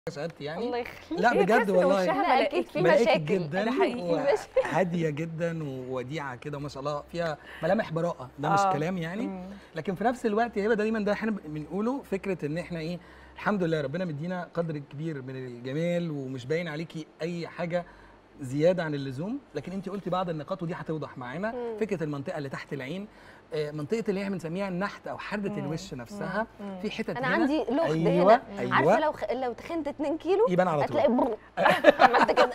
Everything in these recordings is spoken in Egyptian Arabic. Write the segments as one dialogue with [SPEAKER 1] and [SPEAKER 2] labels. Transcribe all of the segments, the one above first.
[SPEAKER 1] سعادتي يعني
[SPEAKER 2] الله يخليك
[SPEAKER 1] لا
[SPEAKER 3] هي
[SPEAKER 1] بجد
[SPEAKER 3] تحس إن
[SPEAKER 1] والله
[SPEAKER 3] وشها
[SPEAKER 2] لا اكيد في
[SPEAKER 3] ملائكي.
[SPEAKER 1] ملائكة
[SPEAKER 2] مشاكل
[SPEAKER 1] جدا
[SPEAKER 3] ده حقيقي.
[SPEAKER 1] وهاديه جدا ووديعه كده وما شاء الله فيها ملامح براءه ده مش
[SPEAKER 3] آه.
[SPEAKER 1] كلام يعني
[SPEAKER 3] مم.
[SPEAKER 1] لكن في نفس الوقت هبه دايما ده احنا بنقوله فكره ان احنا ايه الحمد لله ربنا مدينا قدر كبير من الجمال ومش باين عليكي اي حاجه زياده عن اللزوم لكن انت قلتي بعض النقاط ودي هتوضح معانا
[SPEAKER 2] مم.
[SPEAKER 1] فكره المنطقه اللي تحت العين آه، منطقه اللي احنا بنسميها النحت او حرده
[SPEAKER 3] مم.
[SPEAKER 1] الوش نفسها
[SPEAKER 3] مم.
[SPEAKER 1] في حتت
[SPEAKER 2] انا
[SPEAKER 1] هنا
[SPEAKER 2] عندي لغد
[SPEAKER 1] ايوه
[SPEAKER 2] هنا
[SPEAKER 1] ايوه
[SPEAKER 2] عارفه لو خ... لو تخنت 2 كيلو
[SPEAKER 1] يبان على طول
[SPEAKER 2] هتلاقي برر عملت كده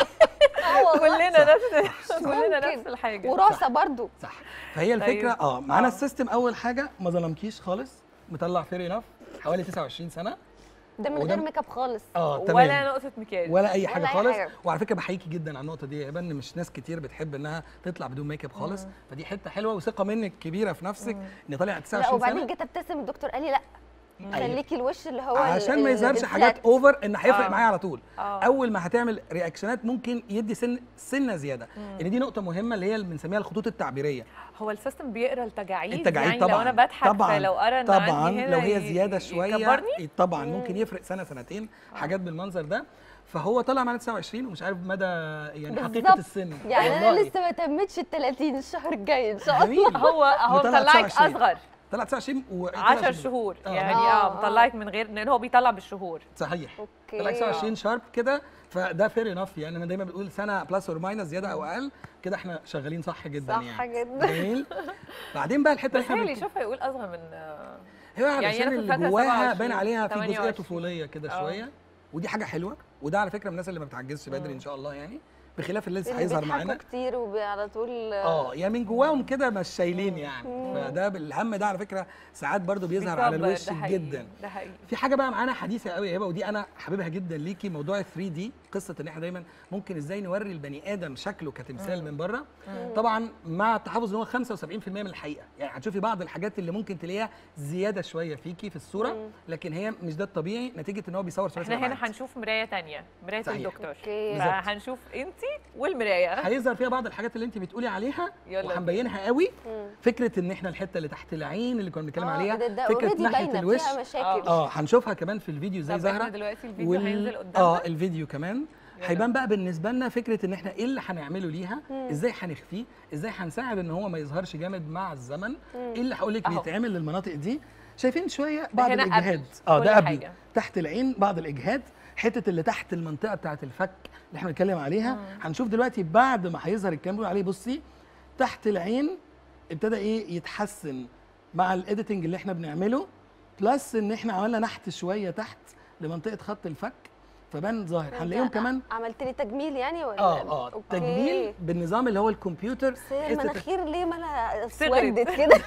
[SPEAKER 2] اه والله
[SPEAKER 3] كلنا نفس كلنا
[SPEAKER 2] ممكن.
[SPEAKER 3] نفس الحاجه
[SPEAKER 2] وراسه برضو
[SPEAKER 1] صح فهي الفكره
[SPEAKER 3] طيب.
[SPEAKER 1] اه معانا
[SPEAKER 3] آه.
[SPEAKER 1] السيستم اول حاجه ما ظلمكيش خالص مطلع فير انف حوالي 29 سنه
[SPEAKER 2] ده من
[SPEAKER 1] وده
[SPEAKER 2] غير
[SPEAKER 1] م-
[SPEAKER 2] ميك اب خالص
[SPEAKER 1] اه تمام
[SPEAKER 3] ولا نقطه مكياج
[SPEAKER 1] ولا اي
[SPEAKER 2] ولا
[SPEAKER 1] حاجه
[SPEAKER 2] أي
[SPEAKER 1] خالص
[SPEAKER 2] حاجة.
[SPEAKER 1] وعلى فكره بحييكي جدا على النقطه دي يا هبه ان مش ناس كتير بتحب انها تطلع بدون ميك اب خالص
[SPEAKER 3] مم.
[SPEAKER 1] فدي حته حلوه وثقه منك كبيره في نفسك
[SPEAKER 3] مم.
[SPEAKER 1] ان طالع
[SPEAKER 2] لا
[SPEAKER 1] 29
[SPEAKER 2] وبعدين
[SPEAKER 1] سنه
[SPEAKER 2] جيت ابتسم الدكتور قال لي لا خليكي الوش اللي هو
[SPEAKER 1] عشان
[SPEAKER 2] ال-
[SPEAKER 1] ما
[SPEAKER 2] ال-
[SPEAKER 1] يظهرش
[SPEAKER 2] الفلات.
[SPEAKER 1] حاجات اوفر ان هيفرق
[SPEAKER 3] آه.
[SPEAKER 1] معايا على طول
[SPEAKER 3] آه.
[SPEAKER 1] اول ما هتعمل رياكشنات ممكن يدي سن سنه زياده
[SPEAKER 3] مم.
[SPEAKER 1] ان دي نقطه مهمه اللي هي اللي بنسميها الخطوط التعبيريه
[SPEAKER 3] هو السيستم بيقرا التجاعيد
[SPEAKER 1] التجاعيد
[SPEAKER 3] يعني
[SPEAKER 1] طبعا
[SPEAKER 3] لو انا بضحك
[SPEAKER 1] طبعا
[SPEAKER 3] فلو قرا ان
[SPEAKER 1] طبعا
[SPEAKER 3] عندي هنا
[SPEAKER 1] لو هي
[SPEAKER 3] ي-
[SPEAKER 1] زياده شويه
[SPEAKER 3] يكبرني
[SPEAKER 1] طبعا ممكن يفرق سنه سنتين حاجات بالمنظر ده فهو طلع معانا 29 ومش عارف مدى يعني حقيقه
[SPEAKER 2] بالظبط.
[SPEAKER 1] السن
[SPEAKER 2] يعني انا
[SPEAKER 1] والله.
[SPEAKER 2] لسه ما تمتش ال 30 الشهر الجاي ان شاء الله
[SPEAKER 1] جميل
[SPEAKER 3] هو هو
[SPEAKER 1] وطلع
[SPEAKER 3] مطلعك
[SPEAKER 1] 29.
[SPEAKER 3] اصغر
[SPEAKER 1] طلع 29 و
[SPEAKER 3] 10 شهور
[SPEAKER 1] آه.
[SPEAKER 3] يعني
[SPEAKER 2] آه،
[SPEAKER 3] اه مطلعك من غير لان هو بيطلع بالشهور
[SPEAKER 1] صحيح
[SPEAKER 2] اوكي
[SPEAKER 1] طلع 29 شارب كده فده فير انف يعني انا دايما بقول سنه بلس اور ماينس زياده او اقل كده احنا شغالين صح جدا
[SPEAKER 2] صح
[SPEAKER 1] يعني
[SPEAKER 2] جدا
[SPEAKER 1] جميل بعدين بقى الحته
[SPEAKER 3] بس
[SPEAKER 1] اللي
[SPEAKER 3] هي
[SPEAKER 1] احنا
[SPEAKER 3] شوف هيقول اصغر من آه،
[SPEAKER 1] هي
[SPEAKER 3] يعني
[SPEAKER 1] علشان
[SPEAKER 3] أنا كنت
[SPEAKER 1] اللي
[SPEAKER 3] فاكرة
[SPEAKER 1] جواها
[SPEAKER 3] 27
[SPEAKER 1] باين عليها في جزئيه
[SPEAKER 3] 28.
[SPEAKER 1] طفوليه كده
[SPEAKER 3] آه.
[SPEAKER 1] شويه ودي حاجه حلوه وده على فكره من الناس اللي ما بتعجزش بدري ان شاء الله يعني بخلاف اللي لسه
[SPEAKER 2] اللي
[SPEAKER 1] هيظهر
[SPEAKER 2] بيضحكوا
[SPEAKER 1] معانا
[SPEAKER 2] كتير وعلى طول
[SPEAKER 1] اه يعني من جواهم كده مش شايلين يعني فده بالهم ده على فكره ساعات برضو بيظهر على
[SPEAKER 3] بيكبر،
[SPEAKER 1] الوش
[SPEAKER 3] ده حقيقي،
[SPEAKER 1] جدا
[SPEAKER 3] ده حقيقي
[SPEAKER 1] في حاجه بقى معانا حديثه قوي يا هبه ودي انا حاببها جدا ليكي موضوع ال 3 دي قصه ان احنا دايما ممكن ازاي نوري البني ادم شكله كتمثال من بره طبعا مع التحفظ ان هو 75% من الحقيقه يعني هتشوفي بعض الحاجات اللي ممكن تلاقيها زياده شويه فيكي في الصوره لكن هي مش ده الطبيعي نتيجه ان هو بيصور ثلاثي
[SPEAKER 3] احنا هنا
[SPEAKER 1] أبعاد.
[SPEAKER 3] هنشوف مرايه تانية مرايه
[SPEAKER 1] صحيح.
[SPEAKER 3] الدكتور
[SPEAKER 2] اوكي
[SPEAKER 1] بالظبط.
[SPEAKER 3] فهنشوف انت والمرايه
[SPEAKER 1] هيظهر فيها بعض الحاجات اللي انت بتقولي عليها
[SPEAKER 3] يلا
[SPEAKER 1] وهنبينها قوي
[SPEAKER 2] مم.
[SPEAKER 1] فكره ان احنا الحته اللي تحت العين اللي كنا بنتكلم
[SPEAKER 2] آه،
[SPEAKER 1] عليها
[SPEAKER 2] ده- ده
[SPEAKER 1] فكره
[SPEAKER 2] already
[SPEAKER 1] ناحيه
[SPEAKER 2] باينة،
[SPEAKER 1] الوش
[SPEAKER 2] فيها مشاكل
[SPEAKER 1] اه هنشوفها كمان في الفيديو ازاي
[SPEAKER 3] طب احنا
[SPEAKER 1] ظاهره
[SPEAKER 3] دلوقتي الفيديو هينزل
[SPEAKER 1] اه
[SPEAKER 3] قدامنا
[SPEAKER 1] الفيديو كمان
[SPEAKER 3] يلا.
[SPEAKER 1] هيبان بقى بالنسبه لنا فكره ان احنا ايه اللي هنعمله ليها
[SPEAKER 2] مم.
[SPEAKER 1] ازاي هنخفيه ازاي هنساعد ان هو ما يظهرش جامد مع الزمن ايه اللي هقول لك
[SPEAKER 3] أهو.
[SPEAKER 1] بيتعمل للمناطق دي شايفين شويه بعض
[SPEAKER 3] هنا قبل
[SPEAKER 1] الاجهاد اه
[SPEAKER 3] كل
[SPEAKER 1] ده قبل
[SPEAKER 3] حاجة.
[SPEAKER 1] تحت العين بعض الاجهاد حته اللي تحت المنطقه بتاعه الفك اللي احنا بنتكلم عليها هنشوف دلوقتي بعد ما هيظهر الكلام اللي بنقول عليه بصي تحت العين ابتدى ايه يتحسن مع الايديتنج اللي احنا بنعمله بلس ان احنا عملنا نحت شويه تحت لمنطقه خط الفك فبان ظاهر هنلاقيهم
[SPEAKER 2] أنت
[SPEAKER 1] كمان
[SPEAKER 2] عملت لي تجميل يعني ولا
[SPEAKER 1] اه اه
[SPEAKER 2] أوكي.
[SPEAKER 1] تجميل بالنظام اللي هو الكمبيوتر
[SPEAKER 2] بس هي
[SPEAKER 1] بحيث تت-
[SPEAKER 2] المناخير ليه مالها
[SPEAKER 3] صغرت.
[SPEAKER 2] اسودت كده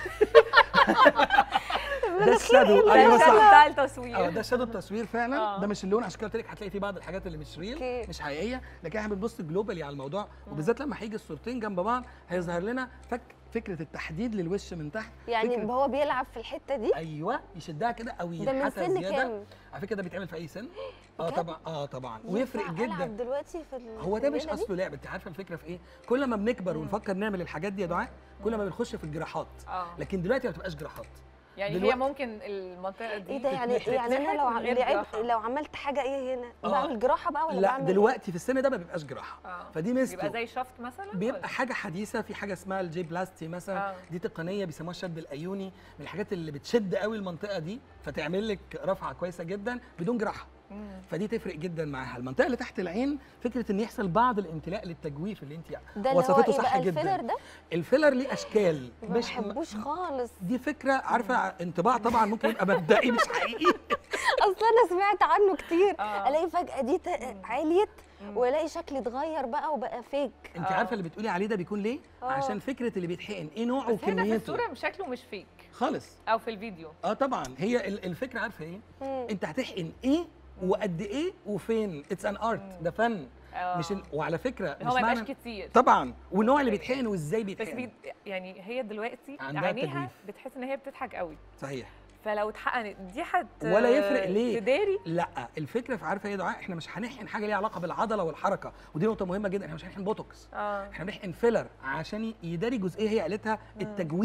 [SPEAKER 1] ده الشادو
[SPEAKER 3] ده
[SPEAKER 1] ايوه
[SPEAKER 3] الشكل
[SPEAKER 1] صح
[SPEAKER 3] بتاع
[SPEAKER 1] اه
[SPEAKER 3] التصوير
[SPEAKER 1] ده شادو التصوير فعلا
[SPEAKER 3] آه.
[SPEAKER 1] ده مش اللون عشان كده قلت لك هتلاقي في بعض الحاجات اللي مش ريل
[SPEAKER 2] أوكي.
[SPEAKER 1] مش حقيقيه لكن احنا بنبص جلوبالي على الموضوع وبالذات لما هيجي الصورتين جنب بعض هيظهر لنا فك فكره التحديد للوش من تحت
[SPEAKER 2] يعني
[SPEAKER 1] فكرة
[SPEAKER 2] هو بيلعب في الحته دي
[SPEAKER 1] ايوه يشدها كده او
[SPEAKER 2] ده من
[SPEAKER 1] ينحتها
[SPEAKER 2] سن
[SPEAKER 1] زياده
[SPEAKER 2] كام؟
[SPEAKER 1] على فكره ده بيتعمل في اي سن اه
[SPEAKER 2] بجد؟
[SPEAKER 1] طبعا اه طبعا ويفرق
[SPEAKER 2] ينفع
[SPEAKER 1] جدا
[SPEAKER 2] ألعب دلوقتي في ال-
[SPEAKER 1] هو
[SPEAKER 2] في
[SPEAKER 1] ده مش
[SPEAKER 2] الليلة دي؟
[SPEAKER 1] اصله لعب انت عارفه الفكره في ايه كل ما بنكبر ونفكر نعمل الحاجات دي يا دعاء كل ما بنخش في الجراحات
[SPEAKER 3] اه
[SPEAKER 1] لكن دلوقتي ما بتبقاش جراحات
[SPEAKER 3] يعني هي
[SPEAKER 1] دلوقتي-
[SPEAKER 3] ممكن المنطقه دي
[SPEAKER 2] ايه ده يعني
[SPEAKER 3] تتنحت
[SPEAKER 2] يعني انا لو
[SPEAKER 3] من
[SPEAKER 2] عم-
[SPEAKER 3] غير
[SPEAKER 2] لعبت
[SPEAKER 3] جراحة.
[SPEAKER 2] لو عملت حاجه ايه هنا
[SPEAKER 1] آه.
[SPEAKER 2] بعمل جراحه بقى ولا
[SPEAKER 1] لا
[SPEAKER 2] بعمل إيه؟
[SPEAKER 1] دلوقتي في السن ده ما بيبقاش جراحه
[SPEAKER 3] اه
[SPEAKER 1] فدي
[SPEAKER 3] بيبقى
[SPEAKER 1] ميزته
[SPEAKER 3] زي شفط مثلا
[SPEAKER 1] بيبقى
[SPEAKER 3] ولا؟
[SPEAKER 1] حاجه حديثه في حاجه اسمها الجي بلاستي مثلا
[SPEAKER 3] آه.
[SPEAKER 1] دي تقنيه بيسموها الشد الايوني من الحاجات اللي بتشد قوي المنطقه دي فتعمل لك رفعه كويسه جدا بدون جراحه
[SPEAKER 3] مم.
[SPEAKER 1] فدي تفرق جدا معاها المنطقه اللي تحت العين فكره ان يحصل بعض الامتلاء للتجويف اللي انت
[SPEAKER 2] ده اللي هو
[SPEAKER 1] وصفته
[SPEAKER 2] ايه
[SPEAKER 1] صح
[SPEAKER 2] بقى
[SPEAKER 1] جدا
[SPEAKER 2] الفيلر ده
[SPEAKER 1] الفيلر ليه اشكال
[SPEAKER 2] ما بحبوش خالص
[SPEAKER 1] دي فكره عارفه انطباع طبعا ممكن يبقى مبدئي مش حقيقي
[SPEAKER 2] اصل انا سمعت عنه كتير
[SPEAKER 3] آه.
[SPEAKER 2] الاقي فجاه دي ت- عليت والاقي شكلي اتغير بقى وبقى فيك
[SPEAKER 1] انت
[SPEAKER 3] آه.
[SPEAKER 1] عارفه اللي بتقولي عليه ده بيكون ليه
[SPEAKER 2] آه.
[SPEAKER 1] عشان فكره اللي بيتحقن ايه نوعه
[SPEAKER 3] بس هنا في
[SPEAKER 1] وكميته
[SPEAKER 3] الصوره شكله مش فيك
[SPEAKER 1] خالص
[SPEAKER 3] او في الفيديو
[SPEAKER 1] اه طبعا هي ال- الفكره عارفه ايه
[SPEAKER 2] مم.
[SPEAKER 1] انت هتحقن ايه وقد ايه وفين اتس ان ارت ده فن
[SPEAKER 3] آه.
[SPEAKER 1] مش ال... وعلى فكره مش
[SPEAKER 3] هو ما يبقاش
[SPEAKER 1] معنى
[SPEAKER 3] كتير
[SPEAKER 1] طبعا والنوع اللي
[SPEAKER 3] أوكي.
[SPEAKER 1] بيتحقن وازاي
[SPEAKER 3] بس
[SPEAKER 1] بيتحقن
[SPEAKER 3] بي يعني هي دلوقتي
[SPEAKER 1] عندها
[SPEAKER 3] عينيها
[SPEAKER 1] تجويف.
[SPEAKER 3] بتحس ان هي بتضحك قوي
[SPEAKER 1] صحيح
[SPEAKER 3] فلو اتحقنت دي حت
[SPEAKER 1] ولا يفرق ليه؟
[SPEAKER 3] تداري
[SPEAKER 1] لا الفكره في عارفه ايه يا دعاء احنا مش هنحقن حاجه ليها علاقه بالعضله والحركه ودي نقطه مهمه جدا احنا مش هنحقن بوتوكس
[SPEAKER 3] اه
[SPEAKER 1] احنا بنحقن فيلر عشان يداري جزئيه هي قالتها التجويف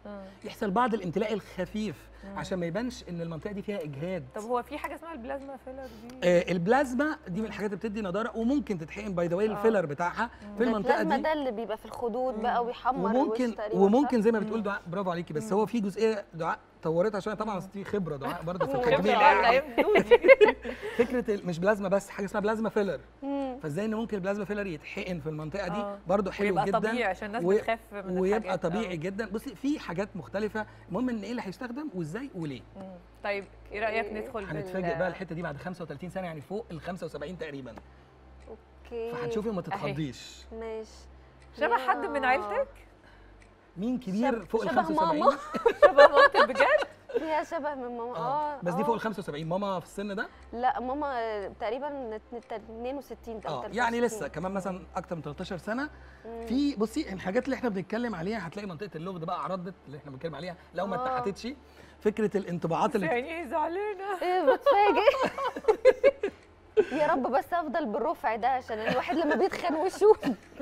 [SPEAKER 3] آه.
[SPEAKER 1] يحصل بعض الامتلاء الخفيف عشان ما يبانش ان المنطقه دي فيها اجهاد
[SPEAKER 3] طب هو في حاجه اسمها البلازما فيلر دي
[SPEAKER 1] آه البلازما دي من الحاجات اللي بتدي نضاره وممكن تتحقن باي ذا واي
[SPEAKER 3] آه.
[SPEAKER 1] الفيلر بتاعها في المنطقه
[SPEAKER 2] البلازما
[SPEAKER 1] دي
[SPEAKER 2] ده اللي بيبقى في الخدود بقى ويحمر
[SPEAKER 1] وممكن
[SPEAKER 2] الوش تقريبا
[SPEAKER 1] وممكن زي ما بتقول دعاء برافو عليكي بس هو في جزئيه دعاء طورتها شويه طبعا أصل دي خبره دعاء برضه في
[SPEAKER 3] خبرة
[SPEAKER 1] التجميل
[SPEAKER 3] بقى من ايام دودي
[SPEAKER 1] فكره ال- مش بلازما بس حاجه اسمها بلازما فيلر
[SPEAKER 2] مم.
[SPEAKER 1] فازاي ان ممكن البلازما فيلر يتحقن في المنطقه دي
[SPEAKER 3] آه.
[SPEAKER 1] برضه حلو
[SPEAKER 3] ويبقى
[SPEAKER 1] جدا
[SPEAKER 3] طبيعي عشان الناس
[SPEAKER 1] و-
[SPEAKER 3] بتخاف من
[SPEAKER 1] ويبقى
[SPEAKER 3] الحاجات.
[SPEAKER 1] طبيعي
[SPEAKER 3] آه.
[SPEAKER 1] جدا بصي في حاجات مختلفه المهم ان ايه اللي هيستخدم وازاي وليه
[SPEAKER 3] مم. طيب ايه رايك ندخل بال-
[SPEAKER 1] هنتفاجئ بقى الحته دي بعد 35 سنه يعني فوق ال 75 تقريبا
[SPEAKER 2] اوكي
[SPEAKER 1] فهتشوفي وما تتخضيش
[SPEAKER 2] ماشي
[SPEAKER 3] شبه حد من
[SPEAKER 2] يا.
[SPEAKER 3] عيلتك
[SPEAKER 1] مين كبير
[SPEAKER 2] شب-
[SPEAKER 1] فوق ال
[SPEAKER 2] شبه
[SPEAKER 1] 75
[SPEAKER 2] ماما.
[SPEAKER 3] شبه مامتك بجد
[SPEAKER 2] فيها شبه من ماما اه
[SPEAKER 1] بس دي
[SPEAKER 2] آه.
[SPEAKER 1] فوق ال 75 ماما في السن ده
[SPEAKER 2] لا ماما آه، تقريبا 62 او
[SPEAKER 1] اه
[SPEAKER 2] 63.
[SPEAKER 1] يعني لسه كمان مثلا اكتر من 13 سنه في بصي الحاجات اللي احنا بنتكلم عليها هتلاقي منطقه اللغد بقى عرضت اللي احنا بنتكلم عليها لو ما
[SPEAKER 2] آه.
[SPEAKER 1] اتحتتش فكره الانطباعات اللي
[SPEAKER 3] يعني ايه زعلانه
[SPEAKER 2] ايه بتفاجئ يا رب بس افضل بالرفع ده عشان الواحد لما بيتخن وشه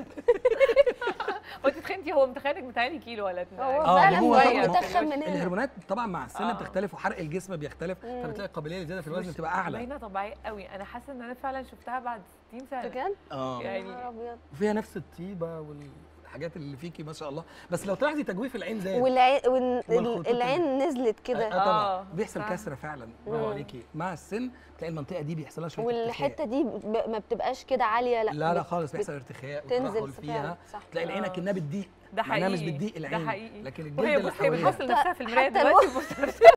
[SPEAKER 3] وانت تخنتي هو متخيلك متهيألي كيلو ولا اتنين
[SPEAKER 2] هو
[SPEAKER 1] آه،
[SPEAKER 2] فعلا
[SPEAKER 1] هو
[SPEAKER 2] بقى
[SPEAKER 1] طبعاً.
[SPEAKER 2] بيتخن من هنا
[SPEAKER 1] الهرمونات طبعا مع السن
[SPEAKER 3] آه.
[SPEAKER 1] بتختلف وحرق الجسم بيختلف فبتلاقي القابليه لزياده في الوزن بتبقى اعلى
[SPEAKER 3] باينه طبيعيه قوي انا حاسه ان انا فعلا شفتها بعد 60 سنه
[SPEAKER 2] بجد
[SPEAKER 1] اه
[SPEAKER 2] يا
[SPEAKER 3] يعني-
[SPEAKER 2] نهار ابيض
[SPEAKER 1] وفيها نفس الطيبه والحاجات اللي فيكي ما شاء الله بس لو تلاحظي تجويف العين زاد
[SPEAKER 2] والعين وال-
[SPEAKER 1] والخطوط
[SPEAKER 2] العين نزلت
[SPEAKER 1] اه
[SPEAKER 2] كده
[SPEAKER 1] طبعا
[SPEAKER 3] آه،
[SPEAKER 1] بيحصل
[SPEAKER 3] صح.
[SPEAKER 1] كسره فعلا برافو
[SPEAKER 2] مم.
[SPEAKER 1] عليكي مع السن تلاقي المنطقه دي بيحصل لها شويه
[SPEAKER 2] والحته
[SPEAKER 1] ارتخاء.
[SPEAKER 2] دي ب- ما بتبقاش كده عاليه لا
[SPEAKER 1] لا لا
[SPEAKER 2] بت-
[SPEAKER 1] خالص
[SPEAKER 2] بت-
[SPEAKER 1] بيحصل ارتخاء
[SPEAKER 2] تنزل
[SPEAKER 1] وترهل
[SPEAKER 2] فعلا،
[SPEAKER 1] فيها
[SPEAKER 2] صح.
[SPEAKER 1] تلاقي العين
[SPEAKER 3] آه.
[SPEAKER 1] كأنها بتضيق
[SPEAKER 3] ده
[SPEAKER 1] معناها
[SPEAKER 3] حقيقي
[SPEAKER 1] مش بتضيق العين
[SPEAKER 3] ده حقيقي
[SPEAKER 1] لكن الجلد
[SPEAKER 3] وهي
[SPEAKER 1] اللي
[SPEAKER 3] بص هي
[SPEAKER 1] حواليها
[SPEAKER 3] بتبص لنفسها في المرايه
[SPEAKER 2] حتى
[SPEAKER 3] دلوقتي بص